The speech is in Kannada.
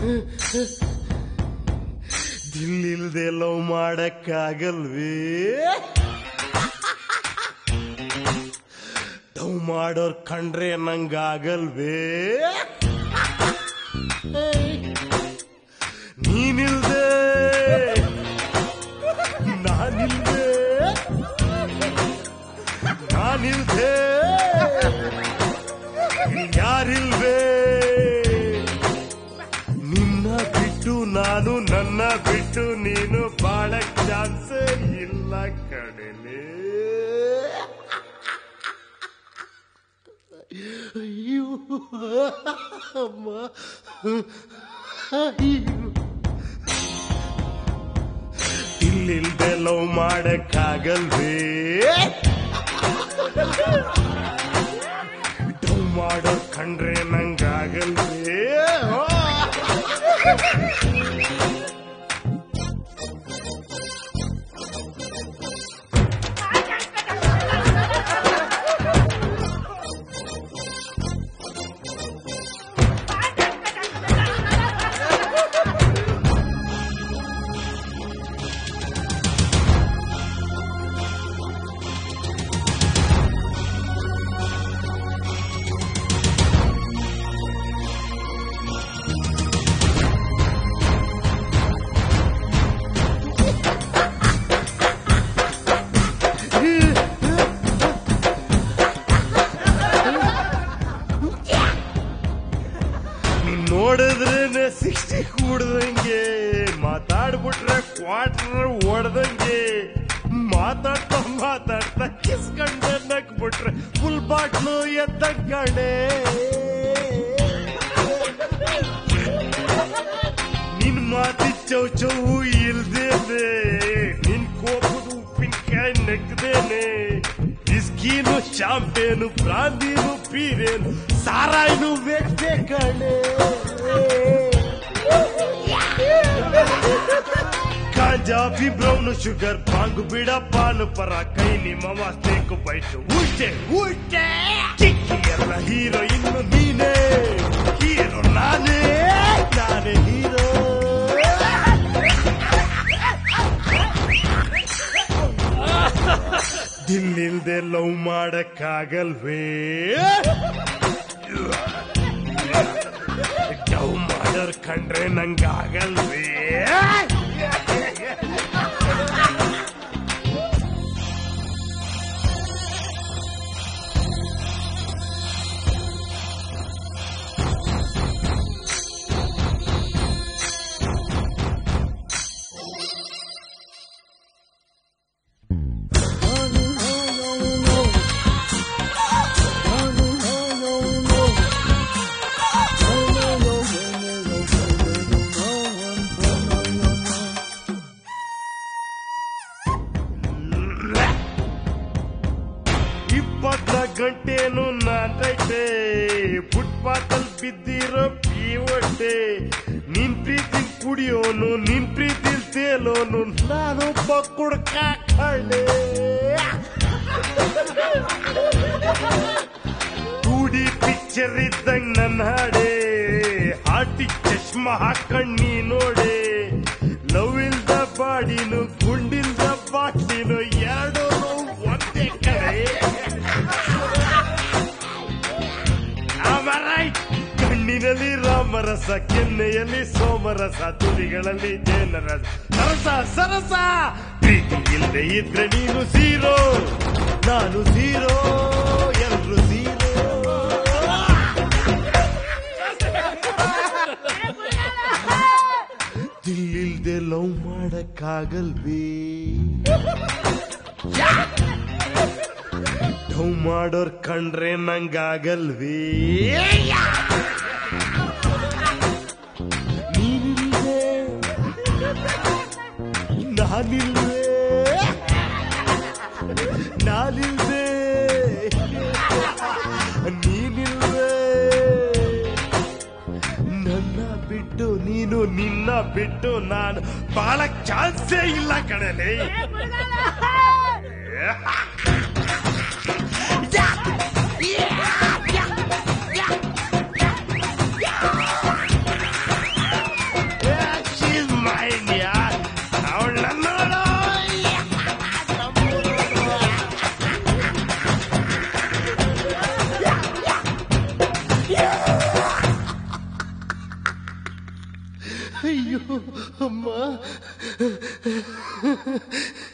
ದಿಲ್ಲಿಲ್ದೆ ಲವ್ ಮಾಡಕ್ಕಾಗಲ್ವೇ ಲವ್ ಮಾಡೋರ್ ಕಂಡ್ರೆ ನಂಗಾಗಲ್ವೇ ನೀನಿಲ್ದೆ ನಾನಿಲ್ದೆ ನಾನಿಲ್ದೆ ಯಾರಿಲ್ವೇ ನಿನ್ನ ಬಿಟ್ಟು ನಾನು ನನ್ನ ಬಿಟ್ಟು ನೀನು ಬಾಳಕ್ ಚಾನ್ಸ್ ಇಲ್ಲ ಕಡಲೆ ಅಯ್ಯೋ ಅಮ್ಮ ಅಯ್ಯೋ ಇಲ್ಲಿಲ್ದೆ ಲವ್ ಮಾಡಕ್ಕಾಗಲ್ವೇ ಡವ್ ಮಾಡೋ ಕಂಡ್ರೆ ನಂಗಾಗಲ್ವೇ ನೀನ್ ನೋಡಿದ್ರೇನೆ ಸಿಕ್ಸ್ಟಿ ಕೂಡ್ದಂಗೆ ಮಾತಾಡ್ಬಿಟ್ರೆ ಕ್ವಾರ್ಟರ್ ಓಡ್ದಂಗೆ ಮಾತಾಡ್ತಾ ಮಾತಾಡ್ತಾ ಕಿಸ್ಕೊಂಡೆ ನಕ್ಬಿಟ್ರೆ ಫುಲ್ ಬಾಟ್ಲು ಎದ್ದ ಕಣೆ ನಿನ್ ಮಾತಿ ಚೌ ಚೌ ಇಲ್ದೇನೆ ನಿನ್ ಕೋಪದ ಉಪ್ಪಿನಕಾಯಿ ನೆಗ್ದೇನೆ ಬಿಸ್ಕೀನು ಶಾಂಪೇನು ಬ್ರಾಂದಿನು ಪೀರೇನು ಸಾರಾಯಿನು ಬೇಕು ಕಣೆ ಕಾಂಜಾಬಿ ಬ್ರೌನ್ ಶುಗರ್ ಪಾಂಗು ಬಿಡ ಪಾನು ಪರ ಕೈ ನಿಮ್ಮ ವಾಸ್ತೇಕು ಬೈಟು ಉಲ್ಟೆ ಉಲ್ಟೆ ಕಿಕ್ಕಿ ಎಲ್ಲ ಹೀರೋ ಇನ್ನು ನೀನೇ ಹೀರೋ ನಾನೇ ನಾನೇ ಹೀರೋ ದಿಲ್ಲಿಲ್ದೆ ಲವ್ ಮಾಡಕ್ಕಾಗಲ್ವೇ ಡವ್ ಮಾಡರ್ ಕಂಡ್ರೆ ನಂಗಾಗಲ್ವೇ ಇಪ್ಪತ್ತ ಗಂಟೆನು ನಾಟೈತೆ ಫುಟ್ಪಾತಲ್ ಬಿದ್ದಿರೋ ಪೀವಟ್ಟೆ ನಿನ್ ಪ್ರೀತಿ ಕುಡಿಯೋನು ನಿನ್ ಪ್ರೀತಿ ತೇಲೋನು ನಾನೊಬ್ಬ ಕುಡ್ಕ ಕಳ್ಳೆ ಟೂಡಿ ಪಿಕ್ಚರ್ ಇದ್ದಂಗ್ ನನ್ನ ಹಾಡೆ ಹಾಟಿಗ್ ಚಶ್ಮಾ ಹಾಕೊಂಡ್ ನೀ ನೋಡೆ ಲವ್ ಇಲ್ದ ಬಾಡಿನು ಗುಂಡಿಲ್ದ ಬಾಟ್ಲಿನು ಎರಡು ಒಂದೇ ಕಡೆ ಅಮರೈಟ್ ಕಣ್ಣಿನಲ್ಲಿ ರಾಮರಸ ಕೆನ್ನೆಯಲ್ಲಿ ಸೋಮರಸ ತುದಿಗಳಲ್ಲಿ ಜೇನರಸ ಸರಸ ಸರಸ ಪ್ರೀತಿ ಇಲ್ಲದೆ ಇದ್ರೆ ನೀನು ಸೀರೋ ನಾನು ಸೀರೋ ಎಲ್ರು ಸೀರೋ ದಿಲ್ಲಿಲ್ದೆ ಲವ್ ಮಾಡಕ್ಕಾಗಲ್ವೇ ಲವ್ ಮಾಡೋರ್ ಕಂಡ್ರೆ ನಂಗಾಗಲ್ವೇ ನೀನಿಲ್ದೆ ನಾನಿಲ್ವೇ ನಾನಿಲ್ದೆ ನೀನಿಲ್ವೇ ನನ್ನ ಬಿಟ್ಟು ನೀನು ನಿನ್ನ ಬಿಟ್ಟು ನಾನು ಬಾಳ ಚಾನ್ಸೇ ಇಲ್ಲ ಕಣಲೆ ಅಯ್ಯೋ ಅಮ್ಮ